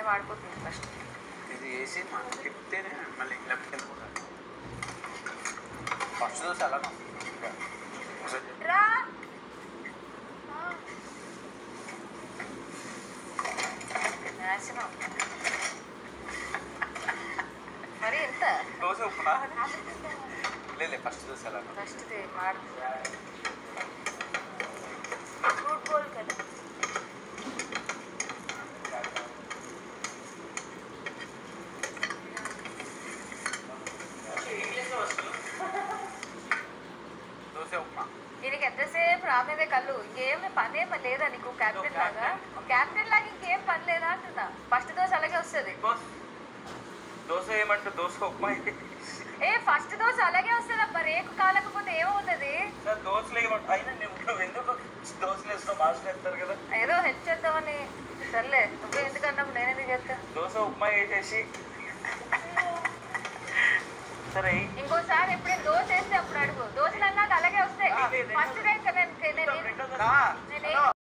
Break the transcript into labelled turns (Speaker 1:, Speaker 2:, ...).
Speaker 1: అన్నీ వాడిపోతుంది ఫస్ట్
Speaker 2: ఇది వేసి మనం తిప్పితేనే మళ్ళీ లెఫ్ట్ వెళ్ళిపోతాం ఫస్ట్ దోశ అలానే వస్తుంది ఇంకా. ఒకసారి చెప్పు.
Speaker 1: రా నాశనం మరి ఎంత
Speaker 2: దోశ ఉప్పునా లేదు ఫస్ట్ దోశ ఎలా
Speaker 1: ఫస్ట్ మాడు ఫ్రూట్ బోల్ కదా
Speaker 2: దోశ ఉప్మా
Speaker 1: దీనికి ఎంతసేపు రా మీదే కళ్ళు ఇంకేం పని ఏం లేదా నీకు క్యాప్టెన్ లాగా క్యాప్టెన్ లాగా ఇంకేం పని లేదా అంటున్నా ఫస్ట్ దోశ అలాగే వస్తుంది
Speaker 2: దోశ దోశ ఏమంటే దోశ ఉప్మా
Speaker 1: ఏ ఫస్ట్ దోశ అలాగే వస్తుంది అబ్బా రేకు కాలకపోతే ఏమవుతుంది
Speaker 2: సార్ దోశలు ఏమంట అయినా నువ్వు నువ్వు ఎందుకు దోశలు వేస్తావు మాస్టర్ వేస్తారు కదా
Speaker 1: ఏదో హెల్ప్ చేద్దామని సర్లే నువ్వు ఎందుకన్నావు నేను ఎందుకు చేస్తా
Speaker 2: దోశ ఉప్మా వేసేసి సరే
Speaker 1: ఇంకోసారి ఎప్పుడైనా దోశ వేస్తే అప్పుడు అడుగు దోశ